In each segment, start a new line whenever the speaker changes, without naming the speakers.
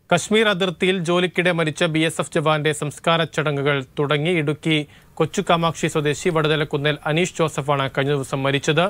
കശ്മീർ അതിർത്തിയിൽ ജോലിക്കിടെ മരിച്ച B S F ജവാന്റെ സംസ്കാര ചടങ്ങുകൾ തുടങ്ങി ഇടുക്കി കൊച്ചുകാമാക്ഷി സ്വദേശി വടുതലക്കുന്നേൽ അനീഷ് ജോസഫാണ് കഴിഞ്ഞ ദിവസം മരിച്ചത്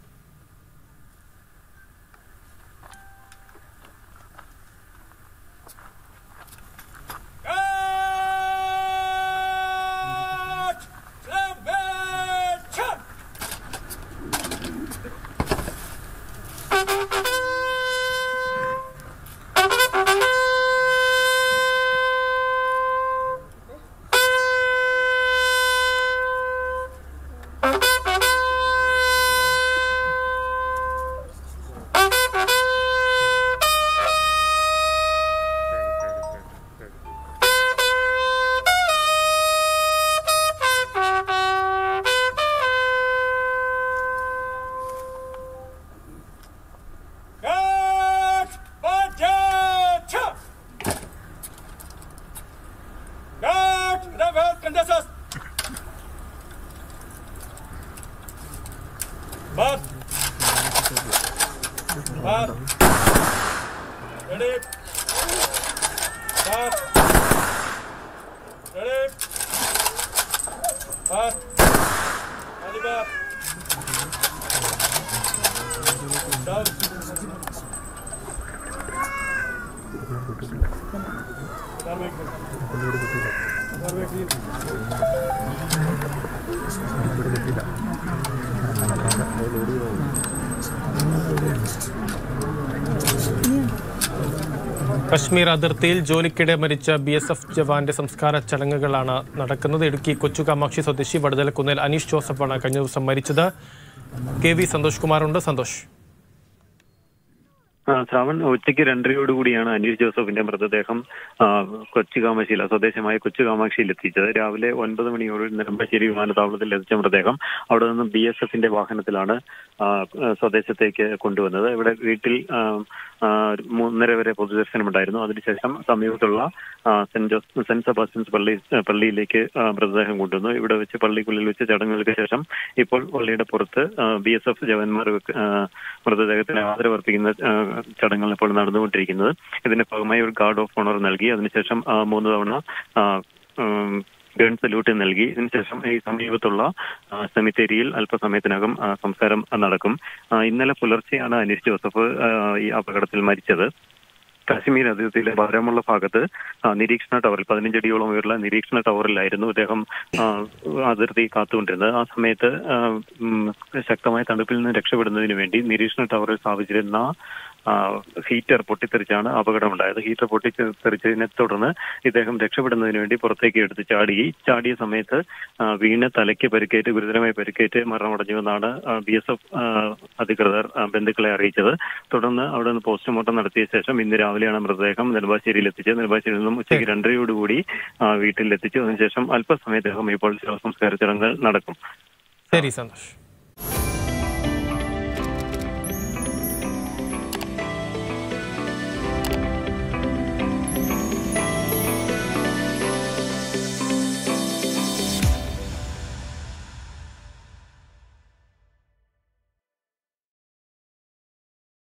Got Bajata! Got Rebel Contestants! But But Ready But Ready But Ready But Down
Kashmir അതിർത്തിയിൽ ജോലിക്കിടെ മരിച്ച ബി എസ് എഫ് ജവാന്റെ സംസ്കാര ചടങ്ങുകളാണ് നടക്കുന്നത് ഇടുക്കി കൊച്ചുകാമാക്ഷി സ്വദേശി വടുതലക്കുന്നേൽ അനീഷ് ജോസഫാണ് കഴിഞ്ഞ ദിവസം മരിച്ചത് കെ വി സന്തോഷ് കുമാറുണ്ട് സന്തോഷ്
ആ, ശ്രാവൺ ഉച്ചയ്ക്ക് രണ്ടരയോടുകൂടിയാണ് അനീഷ് ജോസഫിന്റെ മൃതദേഹം ആ, കൊച്ചു കാമാക്ഷിയിൽ സ്വദേശമായ കൊച്ചു കാമാക്ഷിയിൽ എത്തിച്ചത് രാവിലെ ഒൻപത് മണിയോട് നെടുമ്പാശ്ശേരി വിമാനത്താവളത്തിൽ എത്തിച്ച മൃതദേഹം അവിടെ നിന്നും ബി എസ് എഫിന്റെ വാഹനത്തിലാണ് ആ, സ്വദേശത്തേക്ക് കൊണ്ടുവന്നത് ഇവിടെ വീട്ടിൽ ആ, ആ, മൂന്നര വരെ പൊതുദർശനമുണ്ടായിരുന്നു അതിനുശേഷം സമീപത്തുള്ള ആ, സെന്റ് ജോസ് സെന്റ് സെബാസ്റ്റ്യൻസ് പള്ളി പള്ളിയിലേക്ക് ആ, മൃതദേഹം കൊണ്ടുവന്നു ഇവിടെ വെച്ച് പള്ളിക്കുള്ളിൽ വെച്ച് ചടങ്ങുകൾക്ക് ശേഷം ഇപ്പോൾ പള്ളിയുടെ പുറത്ത് ബി എസ് എഫ് ജവാന്മാർ വെക്ക്- ആ, മൃതദേഹത്തിന് ആദരവർപ്പിക്കുന്ന ആ, ചടങ്ങുകൾ ഇപ്പോൾ നടന്നുകൊണ്ടിരിക്കുന്നത് ഇതിന്റെ ഭാഗമായി ഒരു ഗാർഡ് ഓഫ് ഓണർ നൽകി അതിനുശേഷം ആ, മൂന്ന് തവണ ആ, ഉം, ഗൺ സല്യൂട്ട് നൽകി ഇതിനുശേഷം ഈ സമീപത്തുള്ള ആ, സെമിത്തേരിയിൽ അല്പസമയത്തിനകം ആ, സംസ്കാരം നടക്കും ആ, ഇന്നലെ പുലർച്ചെയാണ് അനീഷ് ജോസഫ് ആ, ഈ അപകടത്തിൽ മരിച്ചത് കാശ്മീർ അതിർത്തിയിലെ ഭാരമുള്ള ഭാഗത്ത് ആ, നിരീക്ഷണ ടവറിൽ പതിനഞ്ചടിയോളം ഉയർന്ന നിരീക്ഷണ ടവറിലായിരുന്നു അദ്ദേഹം ആ, അതിർത്തി കാത്തുകൊണ്ടിരുന്നത് ആ സമയത്ത് ആ, ഉം, ശക്തമായ തണുപ്പിൽ നിന്ന് രക്ഷപ്പെടുന്നതിന് വേണ്ടി നിരീക്ഷണ ടവറിൽ സ്ഥാപിച്ചിരുന്ന ആ, ഹീറ്റർ പൊട്ടിത്തെറിച്ചാണ് അപകടമുണ്ടായത് ഹീറ്റർ പൊട്ടിത്തെറിച്ചതിനെ തുടർന്ന് ഇദ്ദേഹം രക്ഷപ്പെടുന്നതിന് വേണ്ടി പുറത്തേക്ക് എടുത്ത് ചാടി ചാടിയ സമയത്ത് ആ, വീണ് തലയ്ക്ക് പരിക്കേറ്റ് ഗുരുതരമായി പരിക്കേറ്റ് മരണമടഞ്ഞുവെന്നാണ് ബി എസ് എഫ് അധികൃതർ ആ, ബന്ധുക്കളെ അറിയിച്ചത് തുടർന്ന് അവിടെ നിന്ന് പോസ്റ്റ്മോർട്ടം നടത്തിയ ശേഷം ഇന്ന് രാവിലെയാണ് മൃതദേഹം നെടുമ്പാശ്ശേരിയിൽ എത്തിച്ചത് നെടുമ്പാശ്ശേരിയിൽ നിന്നും ഉച്ചയ്ക്ക് രണ്ടരയോടുകൂടി ആ, വീട്ടിലെത്തിച്ചു അതിനുശേഷം അല്പസമയത്തിനകം ഇപ്പോൾ ശവസംസ്കാര ചടങ്ങുകൾ നടക്കും
ശരി സന്തോഷ്